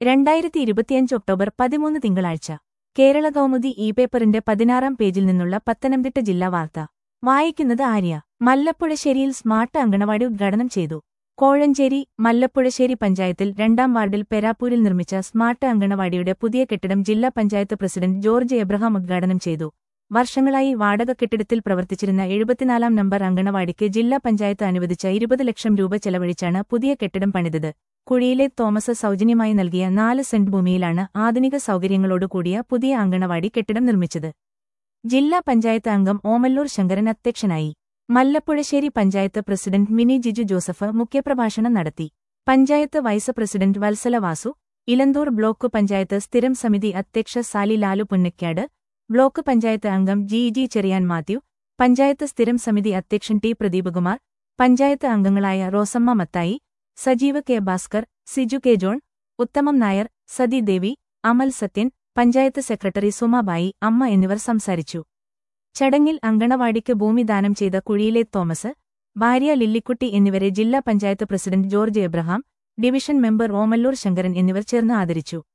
രണ്ടായിരത്തി ഇരുപത്തിയഞ്ച് ഒക്ടോബർ പതിമൂന്ന് തിങ്കളാഴ്ച കേരള കൗമുദി ഇ പേപ്പറിന്റെ പതിനാറാം പേജിൽ നിന്നുള്ള പത്തനംതിട്ട ജില്ലാ വാർത്ത വായിക്കുന്നത് ആര്യ മല്ലപ്പുഴശ്ശേരിയിൽ സ്മാർട്ട് അങ്കണവാടി ഉദ്ഘാടനം ചെയ്തു കോഴഞ്ചേരി മല്ലപ്പുഴശ്ശേരി പഞ്ചായത്തിൽ രണ്ടാം വാർഡിൽ പെരാപ്പൂരിൽ നിർമ്മിച്ച സ്മാർട്ട് അങ്കണവാടിയുടെ പുതിയ കെട്ടിടം ജില്ലാ പഞ്ചായത്ത് പ്രസിഡന്റ് ജോർജ് എബ്രഹാം ഉദ്ഘാടനം ചെയ്തു വർഷങ്ങളായി വാടക കെട്ടിടത്തിൽ പ്രവർത്തിച്ചിരുന്ന എഴുപത്തിനാലാം നമ്പർ അങ്കണവാടിക്ക് ജില്ലാ പഞ്ചായത്ത് അനുവദിച്ച ഇരുപത് ലക്ഷം രൂപ ചെലവഴിച്ചാണ് പുതിയ കെട്ടിടം പണിതത് കുഴിയിലെ തോമസ് സൗജന്യമായി നൽകിയ നാല് സെന്റ് ഭൂമിയിലാണ് ആധുനിക സൗകര്യങ്ങളോടുകൂടിയ പുതിയ അങ്കണവാടി കെട്ടിടം നിർമ്മിച്ചത് ജില്ലാ പഞ്ചായത്ത് അംഗം ഓമല്ലൂർ ശങ്കരൻ അധ്യക്ഷനായി മല്ലപ്പുഴശ്ശേരി പഞ്ചായത്ത് പ്രസിഡന്റ് മിനി ജിജു ജോസഫ് മുഖ്യപ്രഭാഷണം നടത്തി panchayat vice president Vatsala Vasu Elanthoor block panchayat സ്ഥിരം സമിതി അധ്യക്ഷ സാലി ലാലു പുന്നക്കാട് ബ്ലോക്ക് പഞ്ചായത്ത് അംഗം ജി ജി ചെറിയാൻ മാത്യു പഞ്ചായത്ത് സ്ഥിരം സമിതി അധ്യക്ഷൻ ടി പ്രദീപകുമാർ പഞ്ചായത്ത് അംഗങ്ങളായ Rosamma Mathai Sajeev K Bhaskar Siju K John Uthamam Nair Sathi Devi Amal Sathyan panchayat secretary Sumabai Amma എന്നിവർ സംസാരിച്ചു ചടങ്ങിൽ അങ്കണവാടിക്ക് ഭൂമി ദാനം ചെയ്ത കുഴിയിലെ തോമസ് ഭാര്യ ലില്ലിക്കുട്ടി എന്നിവരെ ജില്ലാ panchayat president George Abraham division member Omallur Sankaran എന്നിവർ ചേർന്ന് ആദരിച്ചു